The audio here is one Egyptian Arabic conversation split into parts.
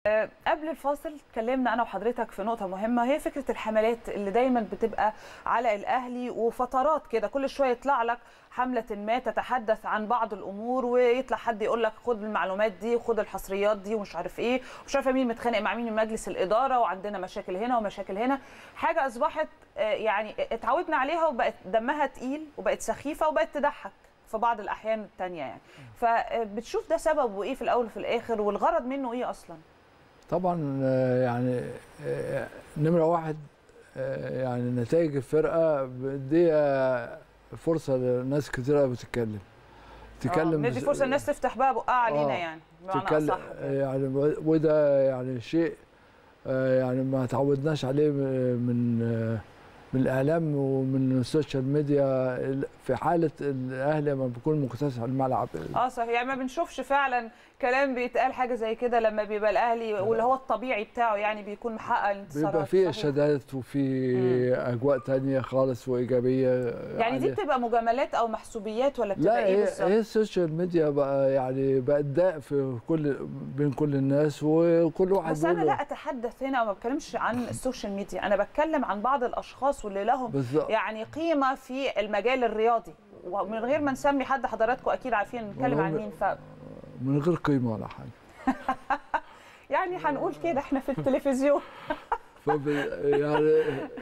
قبل الفاصل اتكلمنا انا وحضرتك في نقطه مهمه هي فكره الحملات اللي دايما بتبقى على الاهلي وفترات كده كل شويه يطلع لك حمله ما تتحدث عن بعض الامور ويطلع حد يقول لك خد المعلومات دي وخد الحصريات دي ومش عارف ايه ومش عارفه مين متخانق مع مين من مجلس الاداره وعندنا مشاكل هنا ومشاكل هنا حاجه اصبحت يعني اتعودنا عليها وبقت دمها تقيل وبقت سخيفه وبقت تضحك في بعض الاحيان الثانيه يعني فبتشوف ده سببه ايه في الاول وفي الاخر والغرض منه ايه اصلا طبعا يعني نمره واحد يعني نتائج الفرقه دي فرصه لناس كتيره بتتكلم تتكلم ندي فرصه الناس تفتح بقى بقها علينا آه يعني تتكلم صح يعني وده يعني شيء يعني ما تعودناش عليه من من الاعلام ومن السوشيال ميديا في حاله الاهلي لما بيكون مكتسح الملعب اه صحيح يعني ما بنشوفش فعلا كلام بيتقال حاجه زي كده لما بيبقى الاهلي واللي هو الطبيعي بتاعه يعني بيكون محقق الانتصارات بيبقى في ارشادات وفي اجواء تانية خالص وايجابيه يعني عليه. دي بتبقى مجاملات او محسوبيات ولا بتبقى لا ايه بالظبط؟ هي السوشيال ميديا بقى يعني بقت داء في كل بين كل الناس وكل واحد بس انا لا اتحدث هنا وما بتكلمش عن السوشيال ميديا انا بتكلم عن بعض الاشخاص واللي لهم بالزبط. يعني قيمه في المجال الرياضي ومن غير ما نسمي حد حضراتكم اكيد عارفين نتكلم عن مين ف من غير قيمه ولا حاجه يعني هنقول كده احنا في التلفزيون يعني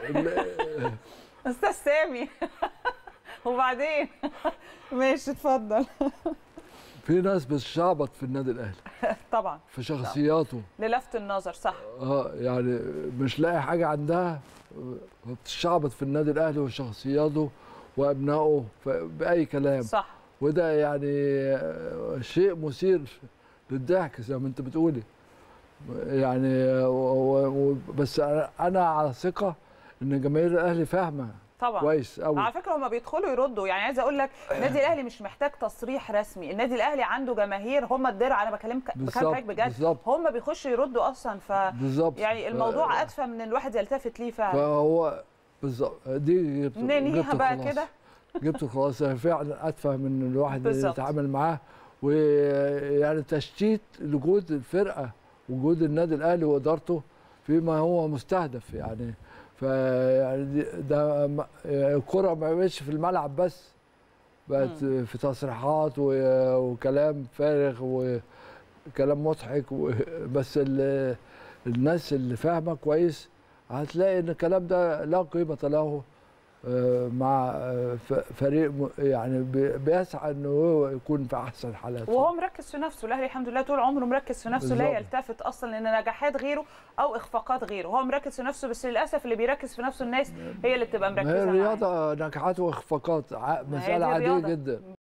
استاذ سامي وبعدين ماشي اتفضل في ناس بتشعبط في النادي الاهلي طبعا في شخصياته للفت النظر صح اه يعني مش لاقي حاجه عندها بتشعبط في النادي الاهلي وشخصياته وابنائه باي كلام صح وده يعني شيء مثير للضحك زي ما انت بتقولي يعني بس انا على ثقه ان جماهير الاهلي فاهمه طبعا كويس قوي على فكره هم بيدخلوا يردوا يعني عايزه اقول لك النادي الاهلي مش محتاج تصريح رسمي النادي الاهلي عنده جماهير هم الدرع انا بكلمك بكلمك بجد بالزبط. هم بيخشوا يردوا اصلا ف بالظبط يعني الموضوع اتفه من الواحد يلتفت ليه فعلا فهو بالظبط دي جبت ننهيها بقى كده جبت خلاص فعلا اتفه من الواحد اللي يتعامل معاه ويعني تشتيت لجهود الفرقه وجهود النادي الاهلي وادارته فيما هو مستهدف يعني فيعني ده الكره ما بقتش في الملعب بس بقت في تصريحات وكلام فارغ وكلام مضحك بس الناس اللي فاهمه كويس هتلاقي ان الكلام ده لا قيمه له مع فريق يعني بيسعى انه هو يكون في احسن حالاته وهو مركز في نفسه الاهلي الحمد لله طول عمره مركز في نفسه لا يلتفت اصلا لان نجاحات غيره او اخفاقات غيره هو مركز في نفسه بس للاسف اللي بيركز في نفسه الناس هي اللي بتبقى مركزه الرياضه نجاحات واخفاقات مساله عاديه جدا